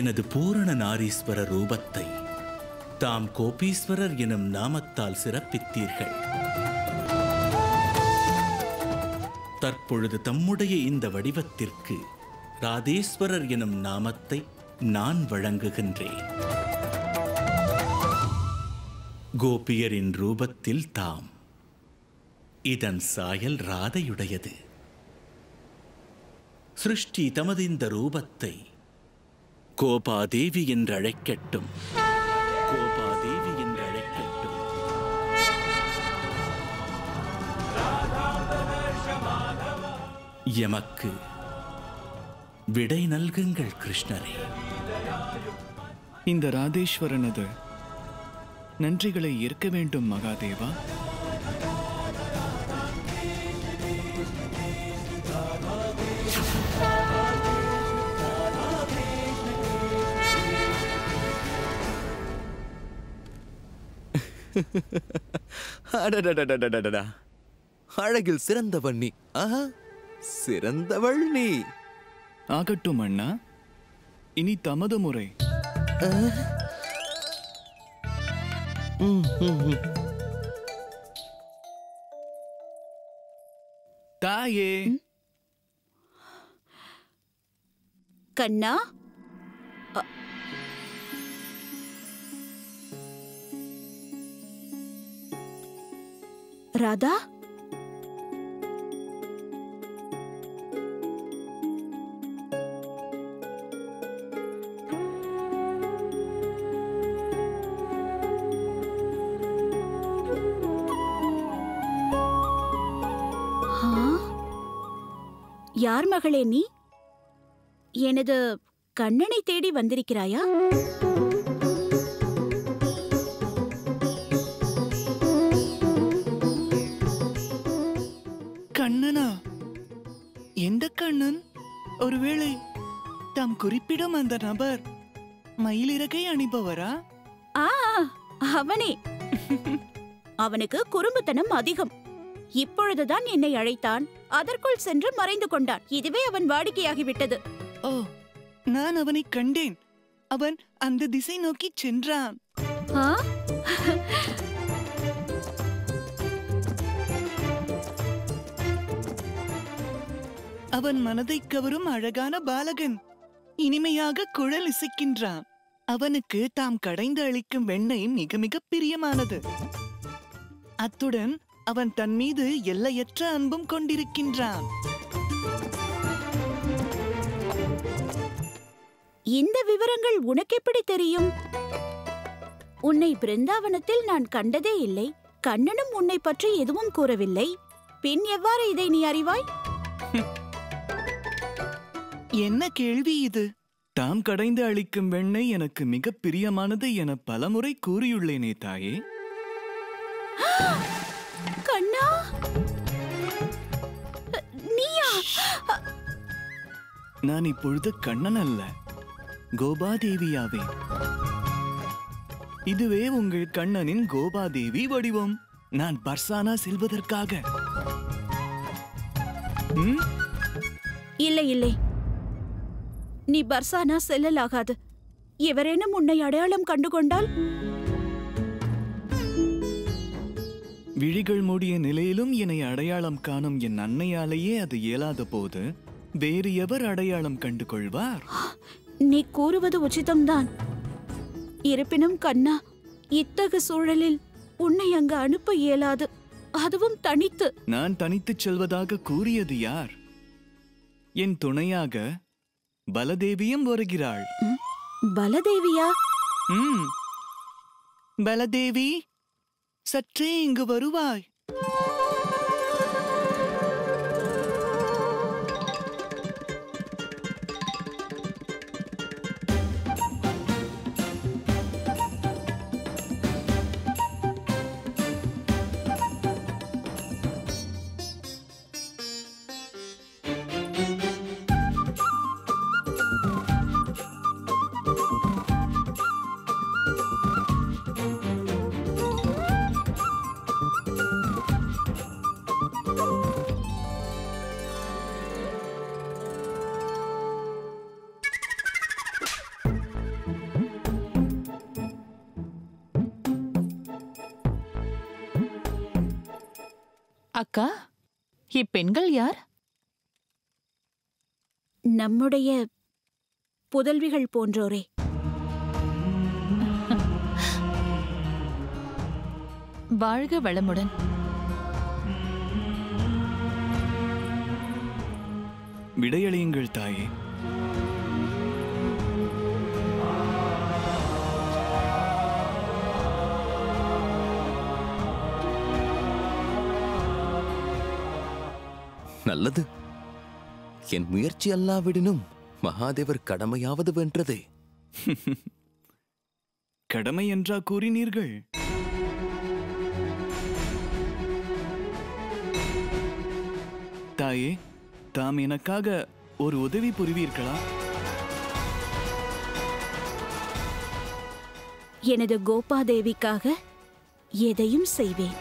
எனது பூரண நாரீஸ்வர ரூபத்தை தாம் கோபீஸ்வரர் எனும் நாமத்தால் சிறப்பித்தீர்கள் தற்பொழுது தம்முடைய இந்த வடிவத்திற்கு ராதேஸ்வரர் எனும் நாமத்தை நான் வழங்குகின்றேன் கோபியரின் ரூபத்தில் தாம் இதன் சாயல் ராதையுடையது சிருஷ்டி தமது இந்த ரூபத்தை கோபாதேவி என்று அழைக்கட்டும் கோபாதேவி என்று அழைக்கட்டும் எமக்கு விடை நல்குங்கள் கிருஷ்ணரே இந்த ராதேஸ்வரனது நன்றிகளை ஏற்க வேண்டும் மகாதேவா அடடடடடடடா. அழகில் சிறந்தவன் நீ ஆஹா சிறந்தவள் நீ ஆகட்டும் அண்ணா இனி தமது முறை தாயே கண்ணா அ- ராதா ஆ? யார் மகளே நீ எனது கண்ணனை தேடி வந்திருக்கிறாயா கண்ணனா எந்த கண்ணன் ஒருவேளை தாம் குறிப்பிடும் அந்த நபர் மயிலிறகை அணிபவரா ஆ அவனே அவனுக்கு குறும்புத்தனம் அதிகம் இப்பொழுதுதான் என்னை அழைத்தான் அதற்குள் சென்று மறைந்து கொண்டான் இதுவே அவன் வாடிக்கையாகிவிட்டது ஓ நான் அவனை கண்டேன் அவன் அந்த திசை நோக்கி சென்றான் ஆ? அவன் மனதை கவரும் அழகான பாலகன் இனிமையாக குழல் இசைக்கின்றான் அவனுக்கு தாம் கடைந்து அளிக்கும் வெண்ணெய் மிக மிக பிரியமானது அத்துடன் அவன் தன் மீது எல்லையற்ற அன்பும் கொண்டிருக்கின்றான் இந்த விவரங்கள் உனக்கு எப்படி தெரியும் உன்னை பிருந்தாவனத்தில் நான் கண்டதே இல்லை கண்ணனும் உன்னை பற்றி எதுவும் கூறவில்லை பின் எவ்வாறு இதை நீ அறிவாய் என்ன கேள்வி இது தாம் கடைந்து அளிக்கும் வெண்ணெய் எனக்கு மிக பிரியமானது என பலமுறை கூறியுள்ளேனே தாயே கண்ணா நீயா நான் இப்பொழுது கண்ணன் அல்ல கோபாதேவியாவேன் இதுவே உங்கள் கண்ணனின் கோபாதேவி வடிவம் நான் பர்சானா செல்வதற்காக ம்? இல்லை இல்லை நீ பர்சானா செல்லலாகாது எவரேனும் உன்னை அடையாளம் கண்டுகொண்டால் விழிகள் மூடிய நிலையிலும் என்னை அடையாளம் காணும் என் அன்னையாலேயே அது இயலாத போது வேறு எவர் அடையாளம் கண்டு கொள்வார் நீ கூறுவது உச்சிதம்தான் இருப்பினும் கண்ணா இத்தகு சூழலில் உன்னை அங்கு அனுப்ப இயலாது அதுவும் தனித்து நான் தனித்துச் செல்வதாக கூறியது யார் என் துணையாக பலதேவியும் வருகிறாள் பலதேவியா ம் பலதேவி சற்றே இங்கு வருவாய் அக்கா இப்பெண்கள் யார் நம்முடைய புதல்விகள் போன்றோரே வாழ்க வளமுடன் விடையளியுங்கள் தாயே நல்லது என் முயற்சி அல்லாவிடினும் மகாதேவர் கடமையாவது வென்றதே கடமை என்றா கூறினீர்கள் தாயே தாம் எனக்காக ஒரு உதவி புரிவீர்களா எனது கோபாதேவிக்காக எதையும் செய்வேன்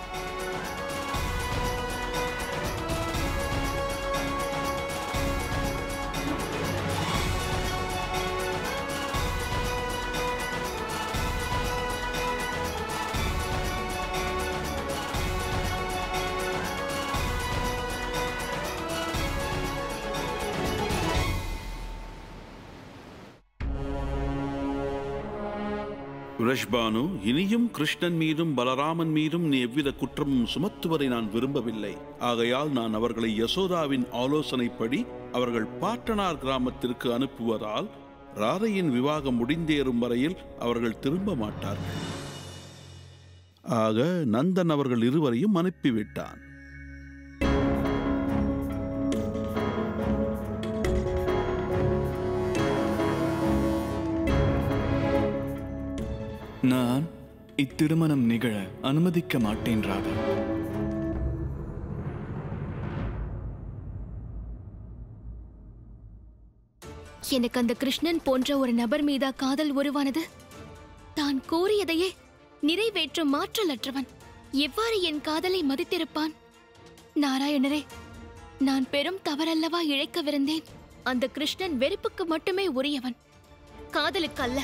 ரிஷ்பானு இனியும் கிருஷ்ணன் மீதும் பலராமன் மீதும் நீ எவ்வித குற்றமும் சுமத்துவதை நான் விரும்பவில்லை ஆகையால் நான் அவர்களை யசோதாவின் ஆலோசனைப்படி அவர்கள் பாட்டனார் கிராமத்திற்கு அனுப்புவதால் ராதையின் விவாகம் முடிந்தேறும் வரையில் அவர்கள் திரும்ப மாட்டார்கள் ஆக நந்தன் அவர்கள் இருவரையும் அனுப்பிவிட்டான் நான் இத்திருமணம் நிகழ அனுமதிக்க மாட்டேன் ராதா எனக்கு அந்த கிருஷ்ணன் போன்ற ஒரு நபர் மீதா காதல் உருவானது தான் கோரியதையே நிறைவேற்றும் மாற்றலற்றவன் எவ்வாறு என் காதலை மதித்திருப்பான் நாராயணரே நான் பெரும் தவறல்லவா இழைக்கவிருந்தேன் அந்த கிருஷ்ணன் வெறுப்புக்கு மட்டுமே உரியவன் காதலுக்கு அல்ல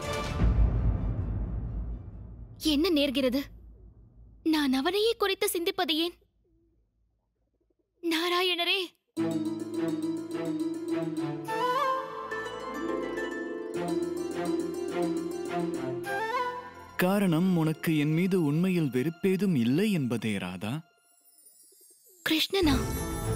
என்ன நேர்கிறது நான் அவனையே குறித்து சிந்திப்பது ஏன் நாராயணரே காரணம் உனக்கு என் மீது உண்மையில் வெறுப்பேதும் இல்லை என்பதே ராதா கிருஷ்ணனா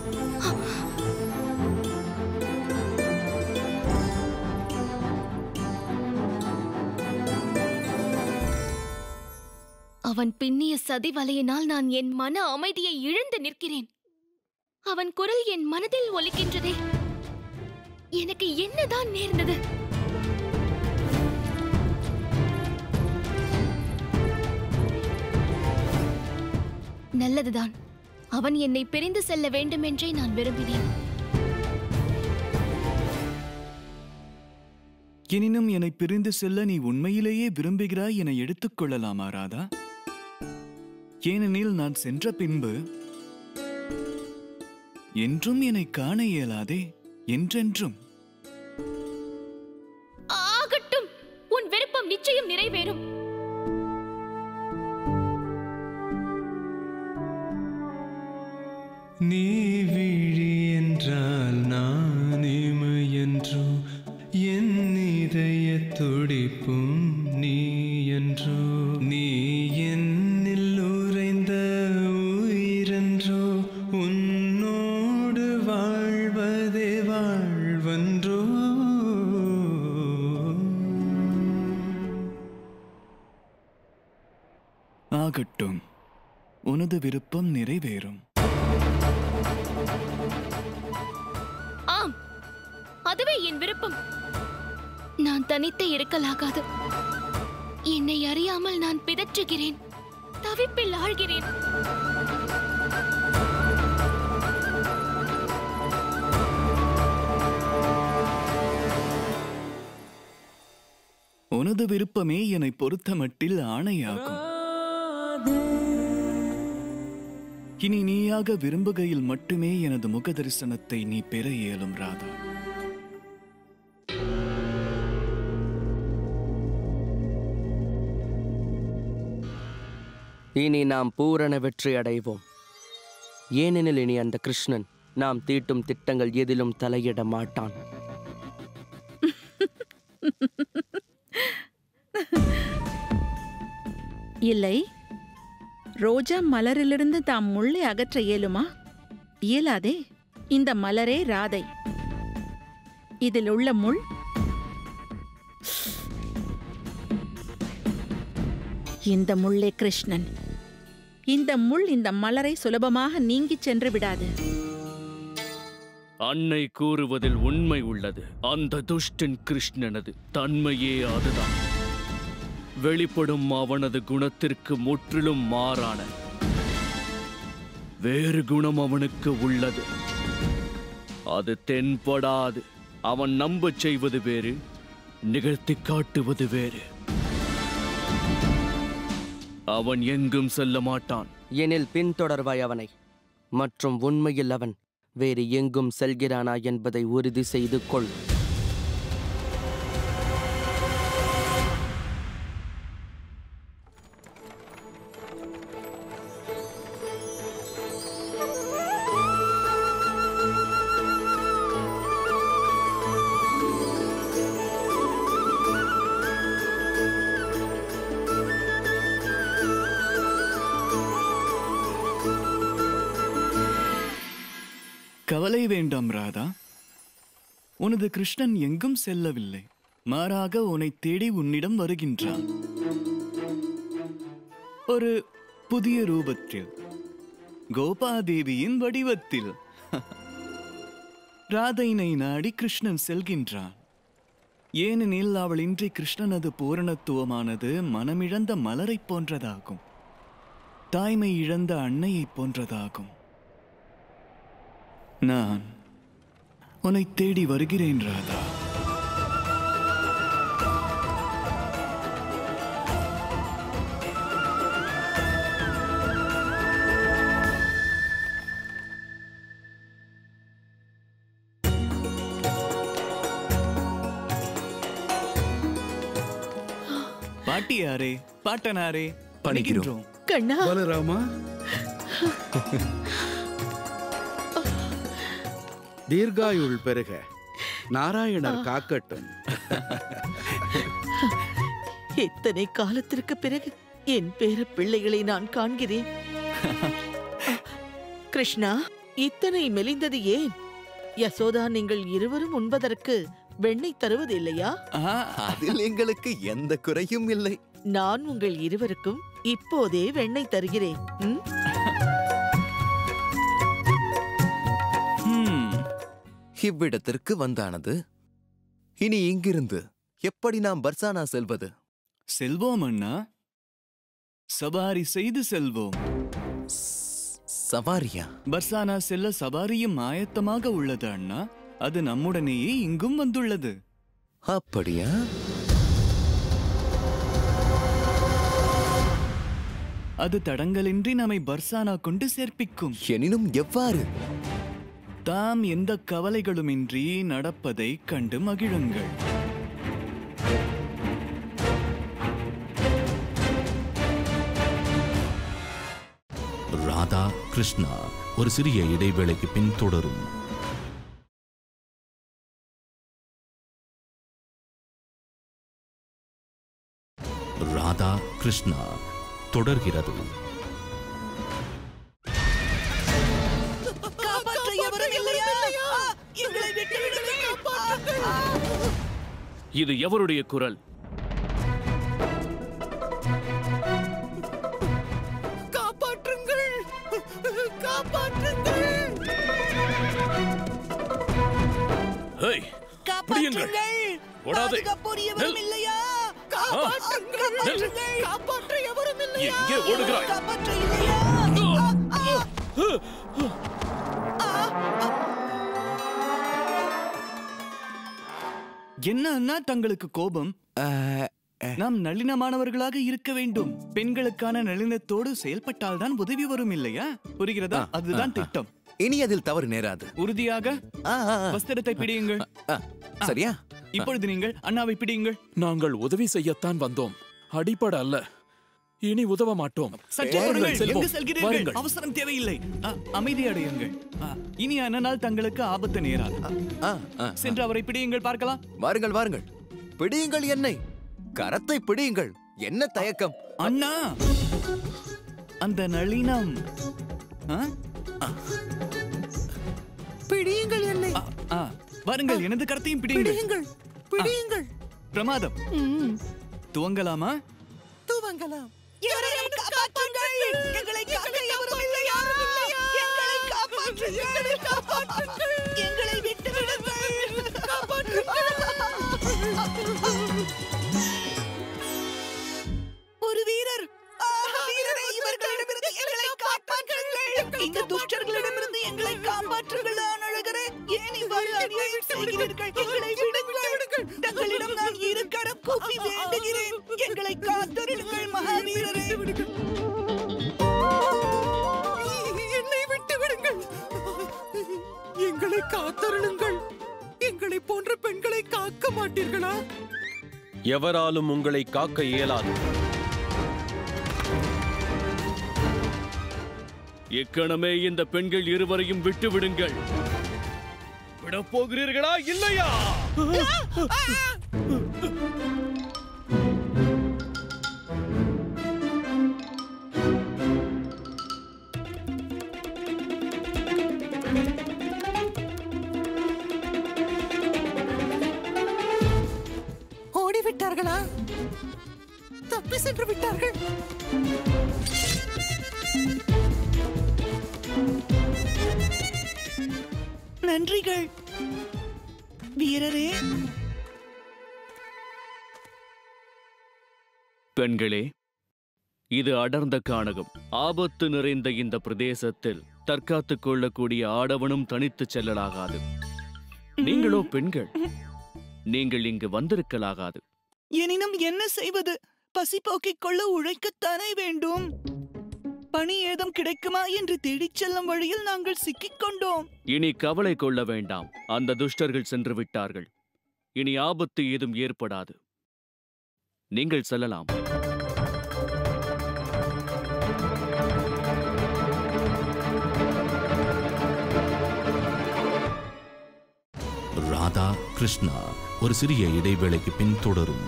அவன் பின்னிய சதி வலையினால் நான் என் மன அமைதியை இழந்து நிற்கிறேன் அவன் குரல் என் மனதில் ஒலிக்கின்றதே எனக்கு என்னதான் நேர்ந்தது நல்லதுதான் அவன் என்னை பிரிந்து செல்ல வேண்டுமென்றே நான் விரும்பினேன் எனினும் என்னை பிரிந்து செல்ல நீ உண்மையிலேயே விரும்புகிறாய் என எடுத்துக்கொள்ளலாமா ராதா ஏனெனில் நான் சென்ற பின்பு என்றும் என்னை காண இயலாதே என்றென்றும் ஆகட்டும் உன் விருப்பம் நிச்சயம் நிறைவேறும் நீ விழி என்றால் நான் இமையன்றோ என் இதய துடிப்பும் நீ என்றோ நீ என்னில் உறைந்த உயிரென்றோ உன்னோடு வாழ்வதே வாழ்வன்றோ ஆகட்டும் உனது விருப்பம் நிறைவேறும் ஆம் அதுவே என் விருப்பம் நான் தனித்து இருக்கலாகாது என்னை அறியாமல் நான் பிதற்றுகிறேன் தவிப்பில் ஆழ்கிறேன் உனது விருப்பமே என்னை பொறுத்த மட்டில் ஆணையாகும் இனி நீயாக விரும்புகையில் மட்டுமே எனது முக தரிசனத்தை நீ பெற இயலும் ராதா இனி நாம் பூரண வெற்றி அடைவோம் ஏனெனில் இனி அந்த கிருஷ்ணன் நாம் தீட்டும் திட்டங்கள் எதிலும் தலையிட மாட்டான் இல்லை ரோஜா மலரிலிருந்து தாம் முள்ளை அகற்ற இயலுமா இயலாதே இந்த மலரே ராதை இதில் உள்ள முள் இந்த முள்ளே கிருஷ்ணன் இந்த முள் இந்த மலரை சுலபமாக நீங்கிச் சென்று விடாது அன்னை கூறுவதில் உண்மை உள்ளது அந்த துஷ்டன் கிருஷ்ணனது தன்மையே அதுதான் வெளிப்படும் அவனது குணத்திற்கு முற்றிலும் மாறான வேறு குணம் அவனுக்கு உள்ளது அது தென்படாது அவன் நம்பச் செய்வது வேறு நிகழ்த்தி காட்டுவது வேறு அவன் எங்கும் செல்ல மாட்டான் எனில் பின்தொடர்வாய் அவனை மற்றும் உண்மையில் அவன் வேறு எங்கும் செல்கிறானா என்பதை உறுதி செய்து கொள் கவலை வேண்டாம் ராதா உனது கிருஷ்ணன் எங்கும் செல்லவில்லை மாறாக உன்னை தேடி உன்னிடம் வருகின்றான் ஒரு புதிய ரூபத்தில் கோபாதேவியின் வடிவத்தில் ராதைனை நாடி கிருஷ்ணன் செல்கின்றான் ஏனெனில் அவள் இன்றி கிருஷ்ணனது பூரணத்துவமானது மனமிழந்த மலரைப் போன்றதாகும் தாய்மை இழந்த அன்னையைப் போன்றதாகும் நான் உன்னை தேடி வருகிறேன் ராதா பாட்டியாரே பாட்டனாரே பணிகின்றோம் கண்ணா பலராமா தீர்காயுள் பெருக நாராயணர் காக்கட்டும் எத்தனை காலத்திற்கு பிறகு என் பேர பிள்ளைகளை நான் காண்கிறேன் கிருஷ்ணா இத்தனை மெலிந்தது ஏன் யசோதா நீங்கள் இருவரும் உண்பதற்கு வெண்ணெய் தருவது இல்லையா அதில் எங்களுக்கு எந்த குறையும் இல்லை நான் உங்கள் இருவருக்கும் இப்போதே வெண்ணெய் தருகிறேன் ம்? இவ்விடத்திற்கு வந்தானது இனி இங்கிருந்து எப்படி நாம் பர்சானா செல்வது செல்வோம் அண்ணா சவாரி செய்து செல்வோம் சவாரியா பர்சானா செல்ல சவாரியும் ஆயத்தமாக உள்ளது அண்ணா அது நம்முடனேயே இங்கும் வந்துள்ளது அப்படியா அது தடங்கலின்றி நம்மை பர்சானா கொண்டு சேர்ப்பிக்கும் எனினும் எவ்வாறு தாம் எந்த கவலைகளுமின்றி நடப்பதை கண்டு மகிழுங்கள் ராதா கிருஷ்ணா ஒரு சிறிய இடைவேளைக்கு பின் தொடரும் ராதா கிருஷ்ணா தொடர்கிறது காப்பாற்ற எவரும் இல்லையா எங்களை விட்டுவிடுங்கள் காப்பாற்றுங்கள் இது எவருடைய குரல் காப்பாற்றுங்கள் காப்பாற்றுங்கள் ஹேய் பிடியுங்கள். ஓடாதே. பாதுகாப்புரியவரும் நெல். இல்லையா காப்பாற்றுங்கள் நெல். காப்பாற்ற எவரும் இல்லையா எங்கே ஓடுகிறாய்? காப்பாற்ற இல்லையா என்ன அண்ணா தங்களுக்கு கோபம் நாம் நளினமானவர்களாக இருக்க வேண்டும் பெண்களுக்கான நளினத்தோடு செயல்பட்டால்தான் உதவி வரும் இல்லையா புரிகிறதா அதுதான் திட்டம் இனி அதில் தவறு நேராது உறுதியாக வஸ்திரத்தை பிடியுங்கள் சரியா இப்பொழுது நீங்கள் அண்ணாவை பிடியுங்கள் நாங்கள் உதவி செய்யத்தான் வந்தோம் அடிப்பட அல்ல இனி உதவ மாட்டோம் சற்றே பொறுங்கள். செல்வோம். எங்கு செல்கிறீர்கள் வாருங்கள். அவசரம் தேவையில்லை அ, அமைதி அடையுங்கள் அ, இனி அண்ணனால் தங்களுக்கு ஆபத்து நேராது ஆ, ஆ. சென்று அவரை பிடியுங்கள் பார்க்கலாம் வாருங்கள் வாருங்கள் பிடியுங்கள் என்னை கரத்தை பிடியுங்கள் என்ன தயக்கம் அண்ணா அந்த நளினம் ஆ? பிடியுங்கள் என்னை ஆ, ஆ, வாருங்கள் எனது கரத்தையும் பிடியுங்கள் பிடியுங்கள் பிடியுங்கள் பிரமாதம் துவங்கலாமா துவங்கலாம் யாரையும் காப்பாற்றுங்கள் எங்களை காக்க எவரும் இல்லையா எங்களை காப்பாற்றுங்கள் எங்களை காப்பாற்றுங்கள் எங்களை விட்டு விடுங்கள் ஒரு வீரர் ஆஹா, வீரரே இவர்களிடமிருந்து எங்களை காப்பாற்றுங்கள் இந்த துஷ்டர்களிடமிருந்து எங்களை காப்பாற்றுங்கள் ஆனழகரே ஏன் இவ்வாறு அநியாயம் செய்கிறீர்கள் எங்களை விடுங்கள் தங்களிடம் நான் இரு கரம் கூப்பி வேண்டுகிறேன் எங்களை காத்தருளுங்கள் மகாவீரரே என்னை விட்டு விடுங்கள் எங்களை காத்தருளுங்கள் எங்களை போன்ற பெண்களை காக்க மாட்டீர்களா எவராலும் உங்களை காக்க இயலாது இக்கணமே இந்த பெண்கள் இருவரையும் விட்டு விடுங்கள் விடப் போகிறீர்களா இல்லையா ஓடிவிட்டார்களா தப்பி சென்று விட்டார்கள் நன்றிகள் வீரரே பெண்களே இது அடர்ந்த கானகம் ஆபத்து நிறைந்த இந்த பிரதேசத்தில் தற்காத்துக் கொள்ளக்கூடிய ஆடவனும் தனித்துச் செல்லலாகாது நீங்களோ பெண்கள் நீங்கள் இங்கு வந்திருக்கலாகாது எனினும் என்ன செய்வது பசி போக்கிக் கொள்ள உழைக்கத்தானே வேண்டும் பணி ஏதும் கிடைக்குமா என்று தேடிச் செல்லும் வழியில் நாங்கள் சிக்கிக் கொண்டோம் இனி கவலை கொள்ள வேண்டாம் அந்த துஷ்டர்கள் சென்று விட்டார்கள் இனி ஆபத்து ஏதும் ஏற்படாது நீங்கள் செல்லலாம் ராதா கிருஷ்ணா ஒரு சிறிய இடைவேளைக்கு பின் தொடரும்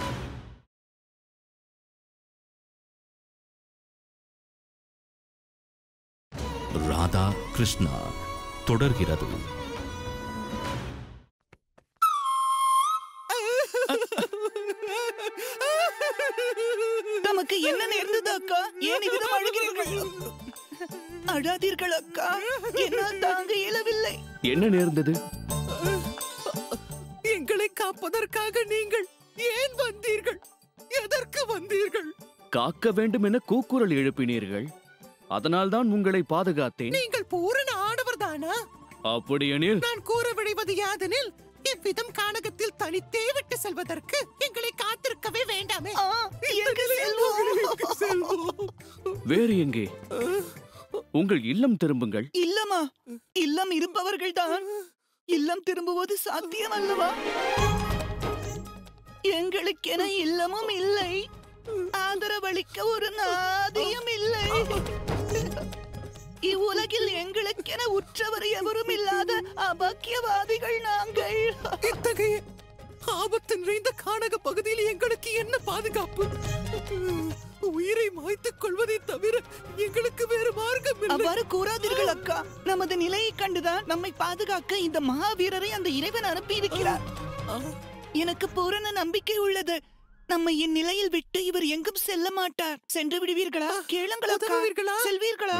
ராதா கிருஷ்ணா தொடர்கிறது நமக்கு என்ன நேர்ந்தது அக்கா ஏன் இவ்விதம் அழுகிறீர்கள் அழாதீர்கள் அக்கா என்னால் தாங்க இயலவில்லை என்ன நேர்ந்தது எங்களை காப்பதற்காக நீங்கள் ஏன் வந்தீர்கள் எதற்கு வந்தீர்கள் காக்க வேண்டும் என கூக்குரல் எழுப்பினீர்கள் அதனால்தான் உங்களை பாதுகாத்தேன் நீங்கள் பூரண ஆடவர் தானா அப்படியெனில் நான் கூற விழைவது யாதெனில் இவ்விதம் கானகத்தில் தனித்தே விட்டு செல்வதற்கு எங்களை காத்திருக்கவே வேண்டாமே எங்கு செல்வோம்? செல்வோம் வேறு எங்கே உங்கள் இல்லம் திரும்புங்கள் இல்லமா இல்லம் இருப்பவர்கள் தான் இல்லம் திரும்புவது சாத்தியம் அல்லவா எங்களுக்கென இல்லமும் இல்லை ஆதரவளிக்க ஒரு நாதியும் இல்லை இவ்வுலகில் எங்களுக்கென உற்றவர் எவரும் இல்லாத அபாக்கியவாதிகள் நாங்கள் இத்தகைய ஆபத்து நிறைந்த கானக பகுதியில் எங்களுக்கு என்ன பாதுகாப்பு உயிரை மாய்த்துக் கொள்வதை தவிர எங்களுக்கு வேறு மார்க்கம் இல்லை அவ்வாறு கூறாதீர்கள் அக்கா நமது நிலையை கண்டுதான் நம்மை பாதுகாக்க இந்த மகாவீரரை அந்த இறைவன் அனுப்பி இருக்கிறார் எனக்கு பூரண நம்பிக்கை உள்ளது நம்மை இந்நிலையில் விட்டு இவர் எங்கும் செல்ல மாட்டார் சென்று விடுவீர்களா கேளுங்கள் அக்கா உதவுவீர்களா? செல்வீர்களா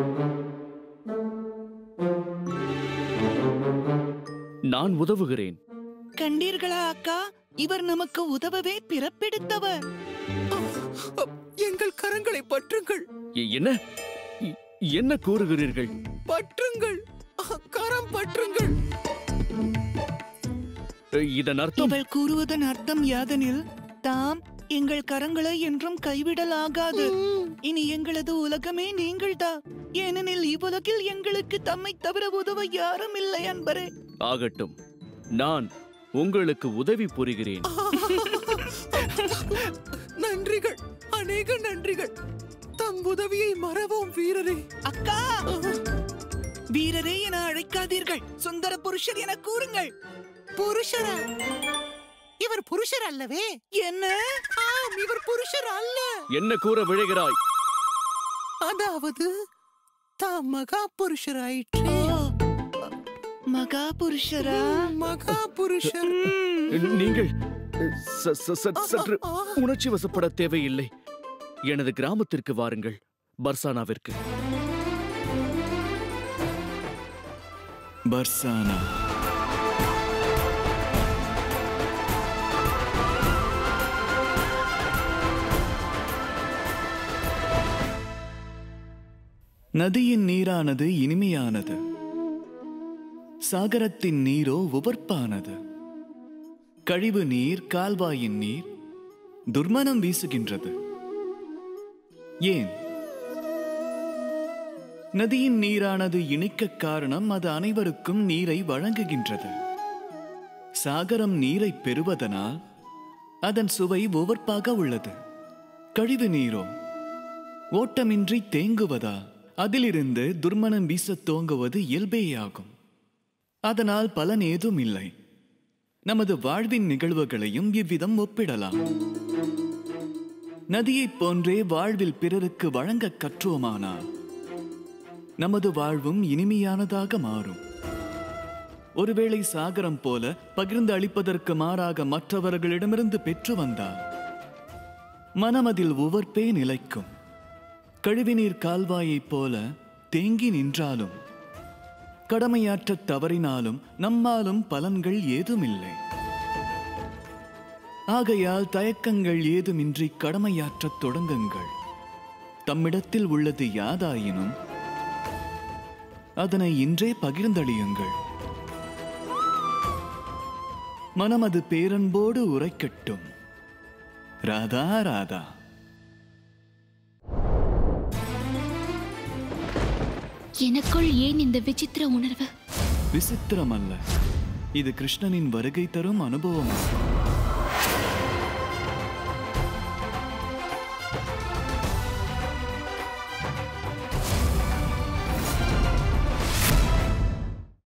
நான் உதவுகிறேன் கண்டீர்களா அக்கா இவர் நமக்கு உதவவே பிறப்பெடுத்தவர் எங்கள் கரங்களை பற்றுங்கள் எ- என்ன எ- என்ன கூறுகிறீர்கள் பற்றுங்கள் கரம் பற்றுங்கள் இதன் அர்த்தம் இவள் கூறுவதன் அர்த்தம் யாதெனில் தாம் எங்கள் கரங்களை என்றும் கைவிடலாகாது இனி எங்களது உலகமே நீங்கள்தான் ஏனெனில் இவ்வுலகில் எங்களுக்கு தம்மை தவிர உதவ யாரும் இல்லை அன்பரே ஆகட்டும் நான் உங்களுக்கு உதவி புரிகிறேன் நன்றிகள் அநேக நன்றிகள் தம் உதவியை மறவோம் வீரரே அக்கா வீரரே என அழைக்காதீர்கள் சுந்தர புருஷர் என கூறுங்கள் புருஷரா இவர் புருஷர் அல்லவே என்ன ஆம் இவர் புருஷர் அல்ல என்ன கூற விழைகிறாய் அதாவது தாம் மகா புருஷராயிற்றே மகா புருஷரா மகா புருஷர் நீங்கள் ச- ச- ச- சற்று உணர்ச்சி வசப்பட தேவையில்லை எனது கிராமத்திற்கு வாருங்கள் பர்சானாவிற்கு பர்சானா நதியின் நீரானது இனிமையானது சாகரத்தின் நீரோ உவர்ப்பானது கழிவு நீர் கால்வாயின் நீர் துர்மனம் வீசுகின்றது ஏன் நதியின் நீரானது இனிக்க காரணம் அது அனைவருக்கும் நீரை வழங்குகின்றது சாகரம் நீரை பெறுவதனால் அதன் சுவை உவர்ப்பாக உள்ளது கழிவு நீரோ ஓட்டமின்றி தேங்குவதால் அதிலிருந்து துர்மணம் வீசத் தோங்குவது இயல்பேயாகும் அதனால் பலன் ஏதும் இல்லை நமது வாழ்வின் நிகழ்வுகளையும் இவ்விதம் ஒப்பிடலாம் நதியைப் போன்றே வாழ்வில் பிறருக்கு வழங்க கற்றோமானால் நமது வாழ்வும் இனிமையானதாக மாறும் ஒருவேளை சாகரம் போல பகிர்ந்து அளிப்பதற்கு மாறாக மற்றவர்களிடமிருந்து பெற்று வந்தால் மனமதில் உவர்ப்பே நிலைக்கும் கழிவுநீர் கால்வாயைப் போல தேங்கி நின்றாலும் கடமையாற்றத் தவறினாலும் நம்மாலும் பலன்கள் ஏதுமில்லை ஆகையால் தயக்கங்கள் ஏதுமின்றி கடமையாற்றத் தொடங்குங்கள் தம்மிடத்தில் உள்ளது யாதாயினும் அதனை இன்றே பகிர்ந்தளியுங்கள் மனமது பேரன்போடு உரைக்கட்டும் ராதா ராதா எனக்குள் ஏன் இந்த விசித்திர உணர்வு விசித்திரம் அல்ல இது கிருஷ்ணனின் வருகை தரும் அனுபவம்